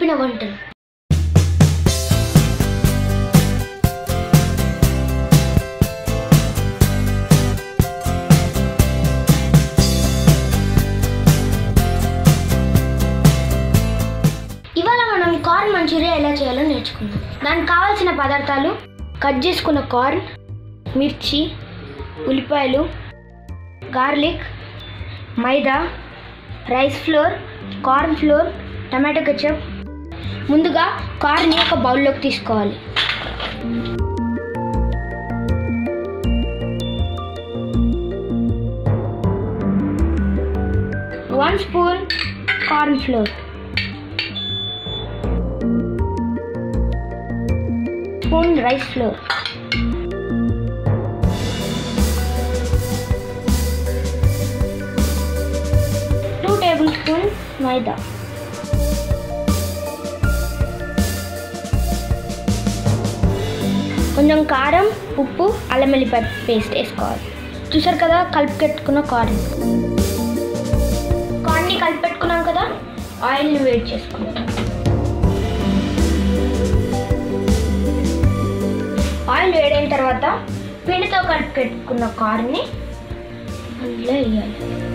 సులువైన వంటలు ఇవాళ మనం కార్న్ మంచూరియా ఎలా చేయాలో నేర్చుకుందాం దానికి కావాల్సిన పదార్థాలు కట్ చేసుకున్న కార్న్ మిర్చి ఉల్లిపాయలు గార్లిక్ మైదా rice flour corn flour tomato ketchup ముందుగా కార్న్ని ఒక బౌల్లోకి తీసుకోవాలి one spoon corn flour spoon rice flour two table spoon మైదా కొంచెం కారం ఉప్పు అల్లం వెల్లిపాయ పేస్ట్ వేసుకోవాలి చూసారు కదా కలిపి పెట్టుకున్న కార్న్ కార్న్ని కలిపి పెట్టుకున్నాం కదా ఆయిల్ని వేడి చేసుకుంటాం ఆయిల్ వేడైన తర్వాత పిండితో కలిపి పెట్టుకున్న కార్న్ని అందులో వేయాలి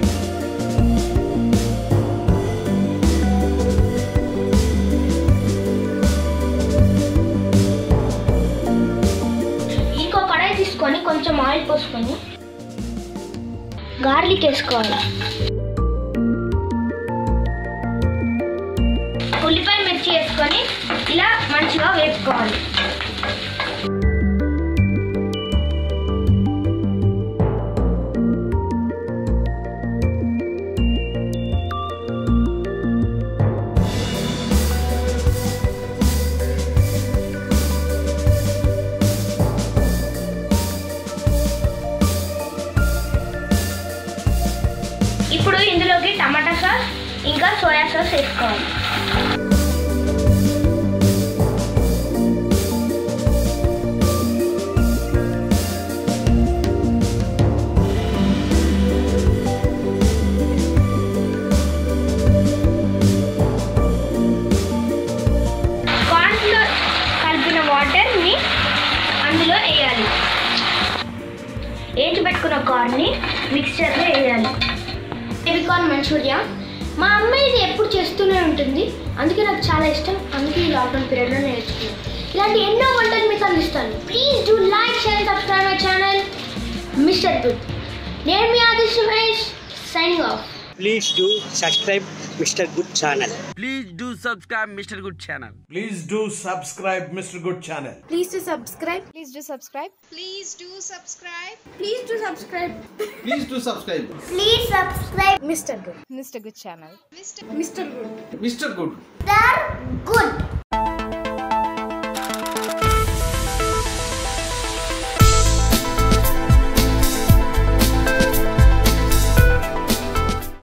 ఇంకో కడాయి తీసుకొని కొంచెం ఆయిల్ పోసుకొని గార్లిక్ వేసుకోవాలి ఉల్లిపాయ మిర్చి వేసుకొని ఇలా మంచిగా వేపుకోవాలి ఇప్పుడు ఇందులోకి టమాటా సాస్ ఇంకా సోయా సాస్ వేసుకోవాలి కార్న్లో కలిపిన వాటర్ని అందులో వేయాలి వేయించి పెట్టుకున్న కార్న్ని మిక్స్చర్లో వేయాలి బేబీ కార్న్ మంచూరియా మా అమ్మ ఇది ఎప్పుడు చేస్తూనే ఉంటుంది అందుకే నాకు చాలా ఇష్టం అందుకే ఈ లాక్డౌన్ పీరియడ్లో నేర్చుకున్నాను ఇలాంటి ఎన్నో వంటలు మీకు అందిస్తాను please do like share subscribe my channel Mr Good నేను మీ Aadish Mahesh signing off Please do subscribe Mr. Good channel. Please do subscribe Mr. Good channel. Please do subscribe Mr. Good channel. Please to subscribe. Please do subscribe. Please do subscribe. Please do subscribe. Please do subscribe. Please subscribe Mr. Good. Mr. Good channel. Mr. Mr. Good. Mr. Good. దర్ good